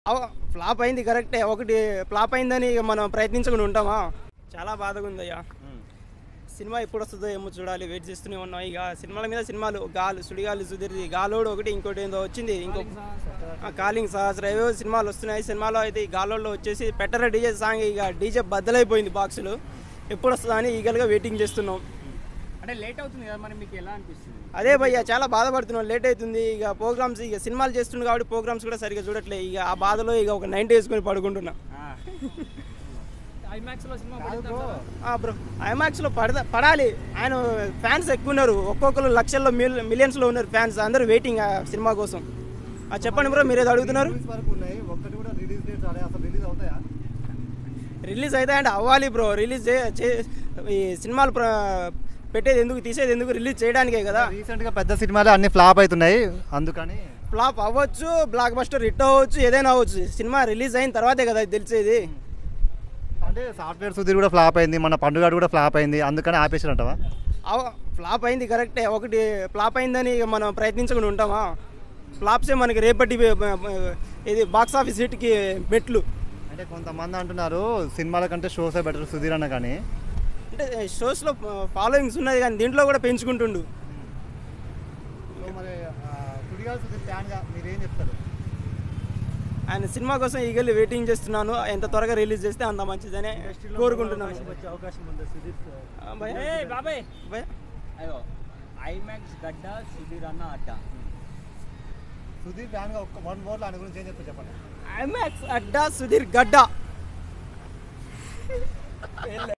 Flop అయింది కరెక్టే ఒకటి ఫ్లాప్ అయిందని ఇక మనం ప్రయత్నించకుండా ఉంటామా చాలా బాధగా ఉందయ్యా సినిమా ఎప్పుడు వస్తుందో ఏమో చూడాలి వెయిట్ చేస్తూనే ఉన్నాం ఇక సినిమాల మీద సినిమాలు గాలు సుడిగాలు సుధీర్ది గాలోడు ఒకటి ఇంకోటి ఏందో వచ్చింది ఇంకో ఆ, కాలింగ్ సహస్ర ఏవో సినిమాలు వస్తున్నాయి సినిమాలో అయితే ఈ గాలోడ్లో వచ్చేసి పెట్టర డీజే సాంగ్ ఇక డీజే బద్దలైపోయింది బాక్సులు ఎప్పుడు వస్తుందా అని ఈగల్గా వెయిటింగ్ చేస్తున్నాం అంటే లేట్ అవుతుంది కదా మరి మీకు ఎలా అనిపిస్తుంది అదే భయ్య చాలా బాధపడుతున్నాం లేట్ అవుతుంది ఇక ప్రోగ్రామ్స్ ఇక సినిమాలు చేస్తుంది కాబట్టి ప్రోగ్రామ్స్ కూడా సరిగ్గా చూడట్లేదు ఇక ఆ బాధలో ఇక ఒక నైన్టీ వేసుకొని పడుకుంటున్నా ఐమాక్స్లో సినిమా ఆ బ్రో ఐమాక్స్లో పడద పడాలి ఆయన ఫ్యాన్స్ ఎక్కువ ఉన్నారు ఒక్కొక్కరు లక్షల్లో మిల్ మిలియన్స్లో ఉన్నారు ఫ్యాన్స్ అందరూ వెయిటింగ్ ఆ సినిమా కోసం ఆ చెప్పండి బ్రో మీరు ఏదో అడుగుతున్నారు రిలీజ్ వరకు ఉన్నాయి ఒక్కటి కూడా రిలీజ్ డేట్ రాలే అసలు రిలీజ్ అవుతాయా రిలీజ్ అయితే అంటే అవ్వాలి బ్రో రిలీజ్ ఈ సినిమాలు ప్ర- పెట్టేది ఎందుకు తీసేది ఎందుకు రిలీజ్ చేయడానికే కదా రీసెంట్ గా పెద్ద సినిమాలు అన్ని ఫ్లాప్ అవుతున్నాయి అందుకని ఫ్లాప్ అవ్వచ్చు బ్లాక్ బస్టర్ హిట్ అవ్వచ్చు ఏదైనా అవ్వచ్చు సినిమా రిలీజ్ అయిన తర్వాతే కదా ఇది తెలిసేది అంటే సాఫ్ట్వేర్ సుధీర్ కూడా ఫ్లాప్ అయింది మన పండుగ కూడా ఫ్లాప్ అయింది అందుకని ఆపేసారంటవా అవ- ఫ్లాప్ అయింది కరెక్టే ఒకటి ఫ్లాప్ అయిందని ఇక మనం ప్రయత్నించకుండా ఉంటామా ఫ్లాప్సే మనకి రేపటి ఇది బాక్స్ ఆఫీస్ హిట్కి మెట్లు అంటే కొంతమంది అంటున్నారు సినిమాల కంటే షోసే బెటర్ సుధీర్ అన్న కానీ అంటే షోస్లో ఫాలోయింగ్స్ ఉన్నది కానీ దీంట్లో కూడా పెంచుకుంటుండు సో మరి సుడిగాల్ సుధీర్ ఫ్యాన్గా మీరేం చెప్తారు ఆయన సినిమా కోసం ఈగల్ని వెయిటింగ్ చేస్తున్నాను ఎంత త్వరగా రిలీజ్ చేస్తే అంత మంచిదని కోరుకుంటున్నాను అవకాశం ఉంది సుధీర్ ఆ, భయ్యా? ఏ బాబాయ్ భయ్యా? అయ్యో ఐమాక్స్ గడ్డ సుధీర్ అన్న అడ్డ సుధీర్ ఫ్యాన్గా ఒక్క వన్ వర్డ్లో ఆయన గురించి ఏం చెప్తారు చెప్పండి ఐమాక్స్ అడ్డా సుధీర్ గడ్డా